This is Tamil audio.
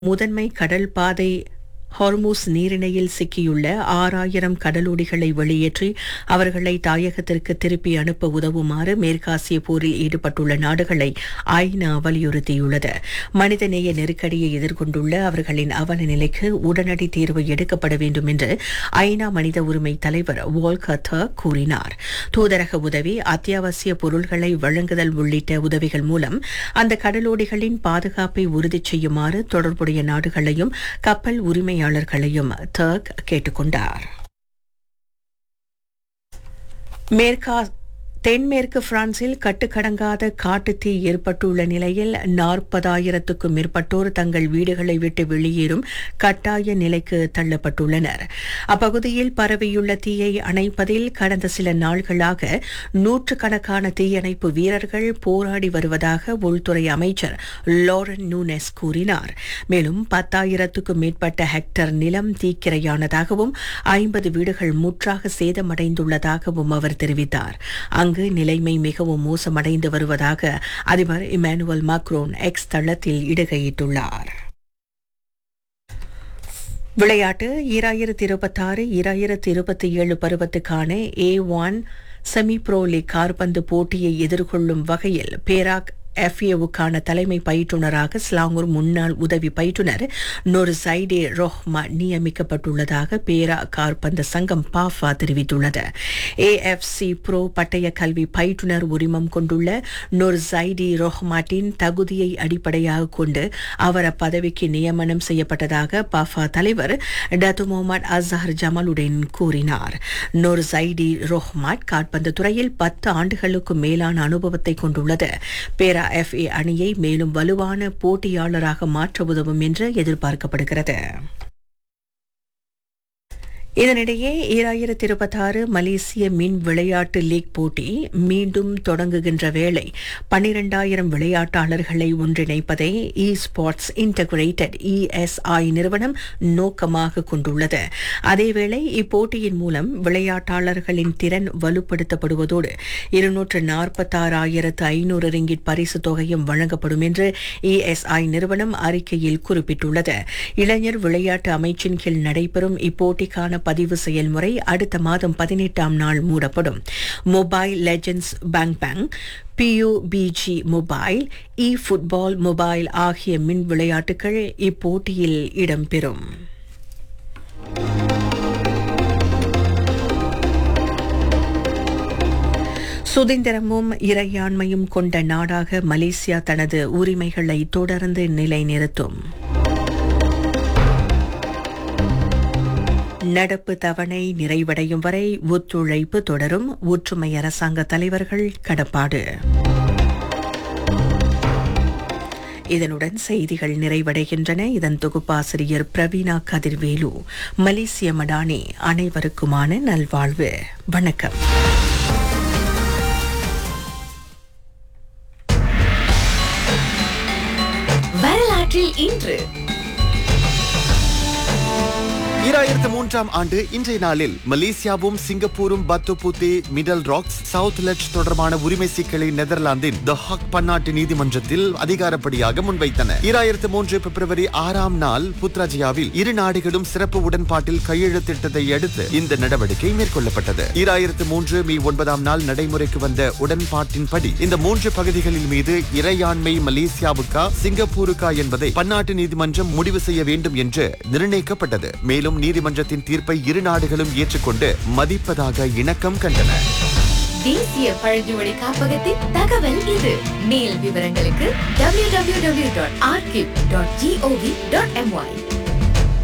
முதன்மை கடல் பாதை ஹார்மூஸ் நீரிணையில் சிக்கியுள்ள ஆறாயிரம் கடலோடிகளை வெளியேற்றி அவர்களை தாயகத்திற்கு திருப்பி அனுப்ப உதவுமாறு மேற்காசிய போரில் ஈடுபட்டுள்ள நாடுகளை ஐநா வலியுறுத்தியுள்ளது மனிதநேய நெருக்கடியை எதிர்கொண்டுள்ள அவர்களின் அவல நிலைக்கு உடனடி தீர்வு எடுக்கப்பட வேண்டும் என்று ஐநா மனித உரிமை தலைவர் வால்கர் டர்க் கூறினார் தூதரக உதவி அத்தியாவசிய பொருள்களை வழங்குதல் உள்ளிட்ட உதவிகள் மூலம் அந்த கடலோடிகளின் பாதுகாப்பை உறுதி செய்யுமாறு தொடர்புடைய நாடுகளையும் கப்பல் உரிமையாளர்களையும் டர்க் கேட்டுக்கொண்டார் மேற்கா தென்மேற்கு பிரான்சில் கட்டுக்கடங்காத காட்டுத்தீ ஏற்பட்டுள்ள நிலையில் நாற்பதாயிரத்துக்கும் மேற்பட்டோர் தங்கள் வீடுகளை விட்டு வெளியேறும் கட்டாய நிலைக்கு தள்ளப்பட்டுள்ளனர் அப்பகுதியில் பரவியுள்ள தீயை அணைப்பதில் கடந்த சில நாள்களாக நூற்றுக்கணக்கான தீயணைப்பு வீரர்கள் போராடி வருவதாக உள்துறை அமைச்சர் லாரன் நூனெஸ் கூறினார் மேலும் பத்தாயிரத்துக்கும் மேற்பட்ட ஹெக்டர் நிலம் தீக்கிரையானதாகவும் ஐம்பது வீடுகள் முற்றாக சேதமடைந்துள்ளதாகவும் அவர் தெரிவித்தார் அங்கு நிலைமை மிகவும் மோசமடைந்து வருவதாக அதிபர் இமானுவல் மாக்ரோன் எக்ஸ் தளத்தில் இடுகையிட்டுள்ளார் விளையாட்டு ஈராயிரத்தி இருபத்தாறு ஈராயிரத்தி இருபத்தி ஏழு பருவத்துக்கான A one semi pro league கார்பந்து போட்டியை எதிர்கொள்ளும் வகையில் பேராக் எஃப்ஏவுக்கான தலைமை பயிற்றுனராக ஸ்லாங்கூர் முன்னாள் உதவி பயிற்றுனர் நொரு சைடே ரோஹ்மா நியமிக்கப்பட்டுள்ளதாக பேரா கார்பந்த சங்கம் பாஃபா தெரிவித்துள்ளது ஏஎஃப்சி ப்ரோ பட்டய கல்வி பயிற்றுனர் உரிமம் கொண்டுள்ள நொர் சைடி ரோஹ்மாட்டின் தகுதியை அடிப்படையாக கொண்டு அவர் அப்பதவிக்கு நியமனம் செய்யப்பட்டதாக பாஃபா தலைவர் டத்து முகமது அசஹர் ஜமாலுடன் கூறினார் நொர் சைடி ரோஹ்மாட் கால்பந்து துறையில் பத்து ஆண்டுகளுக்கு மேலான அனுபவத்தை கொண்டுள்ளது பேரா எஃப்ஏ அணியை மேலும் வலுவான போட்டியாளராக மாற்ற உதவும் என்று எதிர்பார்க்கப்படுகிறது இதனிடையே ஈராயிரத்தி இருபத்தாறு மலேசிய மின் விளையாட்டு லீக் போட்டி மீண்டும் தொடங்குகின்ற வேளை பன்னிரண்டாயிரம் விளையாட்டாளர்களை ஒன்றிணைப்பதை இ ஸ்போர்ட்ஸ் இன்டகிரேட்டட் இஎஸ்ஐ நிறுவனம் நோக்கமாக கொண்டுள்ளது அதேவேளை இப்போட்டியின் மூலம் விளையாட்டாளர்களின் திறன் வலுப்படுத்தப்படுவதோடு இருநூற்று நாற்பத்தாறாயிரத்து ஐநூறு ரிங்கிட் பரிசு தொகையும் வழங்கப்படும் என்று இஎஸ்ஐ நிறுவனம் அறிக்கையில் குறிப்பிட்டுள்ளது இளைஞர் விளையாட்டு அமைச்சின் கீழ் நடைபெறும் இப்போட்டிக்கான பதிவு செயல்முறை அடுத்த மாதம் பதினெட்டாம் நாள் மூடப்படும் Mobile Legends Bang Bang PUBG mobile E football mobile ஆகிய மின் விளையாட்டுகள் இப்போட்டியில் இடம்பெறும் சுதந்திரமும் இறையாண்மையும் கொண்ட நாடாக மலேசியா தனது உரிமைகளை தொடர்ந்து நிலைநிறுத்தும் நடப்பு தவணை நிறைவடையும் வரை ஒத்துழைப்பு தொடரும் ஒற்றுமை அரசாங்க தலைவர்கள் கடப்பாடு இதனுடன் செய்திகள் நிறைவடைகின்றன இதன் தொகுப்பாசிரியர் பிரவீனா கதிர்வேலு மலேசிய மடானி அனைவருக்குமான நல்வாழ்வு வணக்கம் வரலாற்றில் இன்று ஈராயிரத்து மூன்றாம் ஆண்டு இன்றைய நாளில் மலேசியாவும் சிங்கப்பூரும் Batu Puteh Middle Rocks South Ledge தொடர்பான உரிமை சிக்கலை நெதர்லாந்தின் த ஹக் பன்னாட்டு நீதிமன்றத்தில் அதிகாரப்படியாக முன்வைத்தன ஈராயிரத்து மூன்று பிப்ரவரி ஆறாம் நாள் புத்ராஜியாவில் இரு நாடுகளும் சிறப்பு உடன்பாட்டில் கையெழுத்திட்டதை அடுத்து இந்த நடவடிக்கை மேற்கொள்ளப்பட்டது ஈராயிரத்து மூன்று மே ஒன்பதாம் நாள் நடைமுறைக்கு வந்த உடன்பாட்டின்படி இந்த மூன்று பகுதிகளில் மீது இறையாண்மை மலேசியாவுக்கா சிங்கப்பூருக்கா என்பதை பன்னாட்டு நீதிமன்றம் முடிவு செய்ய வேண்டும் என்று நிர்ணயிக்கப்பட்டது மேலும் மேலும் நீதிமன்றத்தின் தீர்ப்பை இரு நாடுகளும் ஏற்றுக்கொண்டு மதிப்பதாக இணக்கம் கண்டன தேசிய பழங்குடி காப்பகத்தின் தகவல் இது மேல் விவரங்களுக்கு www.archive.gov.my